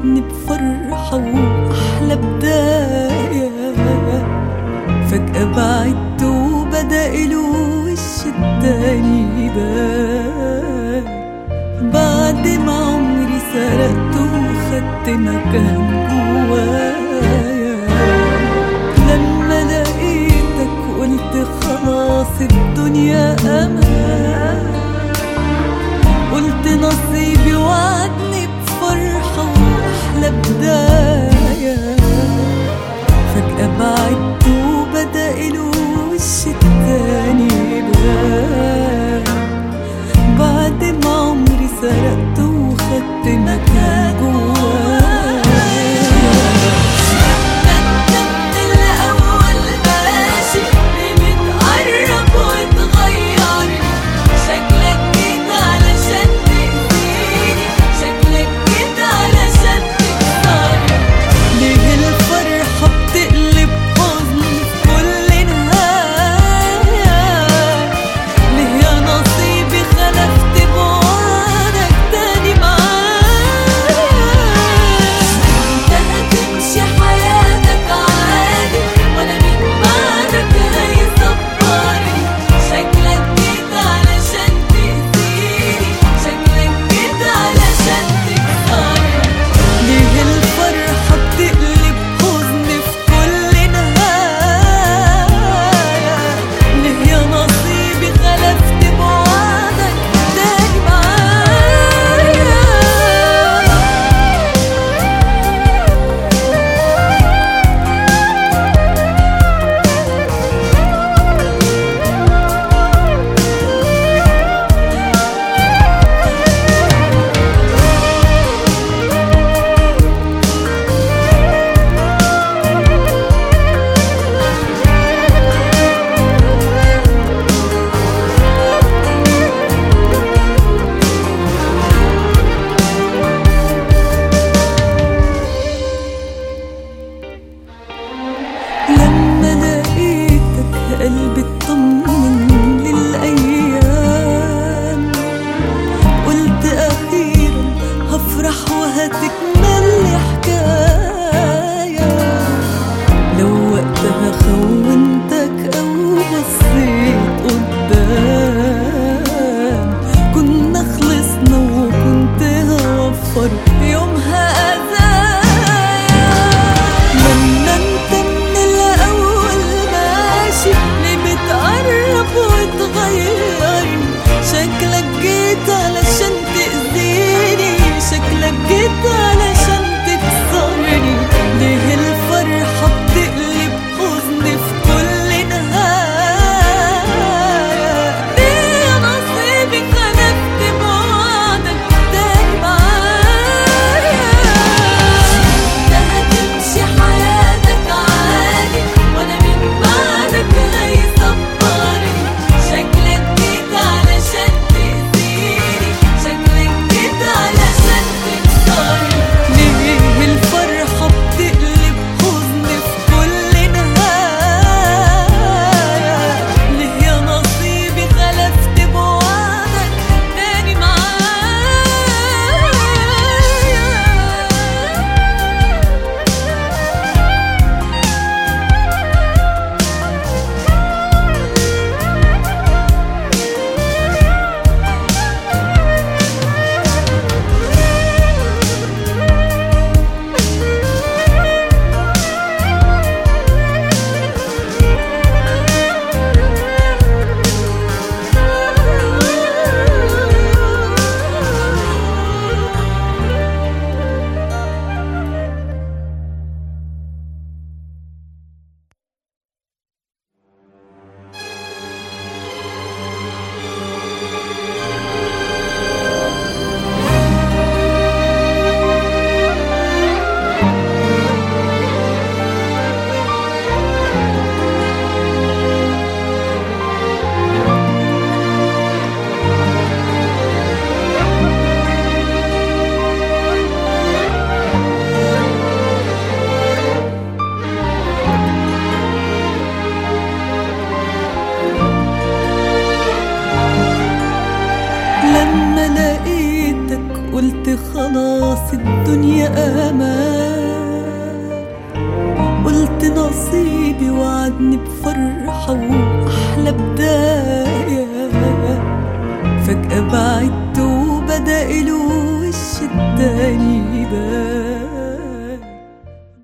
وعدني بفرحة وأحلى بداية فجأة بعدت وبدأ الوش التاني يبان بعد ما عمري سرقت وخدت مكان جوايا لما لقيتك قلت خلاص الدنيا امان قلت نصيبي وعدني بفرحة وأحلى بداية فجأة بعدت وبدأ الوش التاني يبان بعد ما عمري سرقت وخدت مكان جوايا من الأول ماشي بتقرب وتغير شكلك جيت علشان تأذيني شكلك جيت علشان تكسرني ليه الفرحة بتقلب حزن في كل نهاية ليه يا نصيبي خلفت بوعدك تاني معايا في الدنيا امان قلت نصيبي وعدني بفرحة وأحلى بداية فجأة بعدت وبدأ له